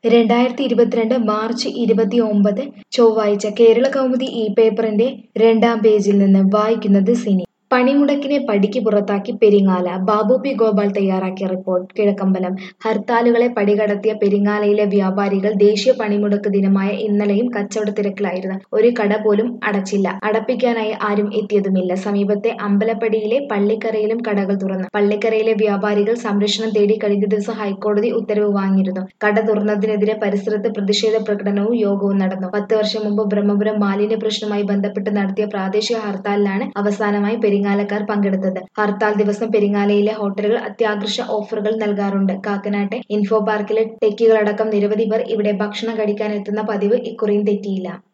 രണ്ടായിരത്തി ഇരുപത്തിരണ്ട് മാർച്ച് ഇരുപത്തി ഒമ്പത് ചൊവ്വാഴ്ച കേരള കൗമുദി ഈ പേപ്പറിന്റെ രണ്ടാം പേജിൽ നിന്ന് വായിക്കുന്നത് സിനി പണിമുടക്കിനെ പടിക്ക് പുറത്താക്കി പെരിങ്ങാല ബാബു പി ഗോപാൽ തയ്യാറാക്കിയ റിപ്പോർട്ട് കിഴക്കമ്പലം ഹർത്താലുകളെ പടികടത്തിയ പെരിങ്ങാലയിലെ വ്യാപാരികൾ ദേശീയ പണിമുടക്ക് ദിനമായ ഇന്നലെയും കച്ചവട തിരക്കിലായിരുന്നു ഒരു കട പോലും അടച്ചില്ല അടപ്പിക്കാനായി ആരും എത്തിയതുമില്ല സമീപത്തെ അമ്പലപ്പടിയിലെ പള്ളിക്കരയിലും കടകൾ തുറന്നു പള്ളിക്കരയിലെ വ്യാപാരികൾ സംരക്ഷണം തേടി കഴിഞ്ഞ ദിവസം ഹൈക്കോടതി ഉത്തരവ് വാങ്ങിയിരുന്നു കട തുറന്നതിനെതിരെ പരിസരത്ത് പ്രതിഷേധ പ്രകടനവും യോഗവും നടന്നു പത്ത് വർഷം മുമ്പ് ബ്രഹ്മപുരം മാലിന്യ പ്രശ്നവുമായി ബന്ധപ്പെട്ട് നടത്തിയ പ്രാദേശിക ഹർത്താലിലാണ് അവസാനമായി പെരിങ്ങാലക്കാർ പങ്കെടുത്തത് ഹർത്താൽ ദിവസം പെരിങ്ങാലയിലെ ഹോട്ടലുകൾ അത്യാകർഷ ഓഫറുകൾ നൽകാറുണ്ട് കാക്കനാട്ടെ ഇൻഫോ പാർക്കിലെ ടെക്കികളടക്കം നിരവധി പേർ ഇവിടെ ഭക്ഷണം കഴിക്കാൻ എത്തുന്ന പതിവ് ഇക്കുറിയും തെറ്റിയില്ല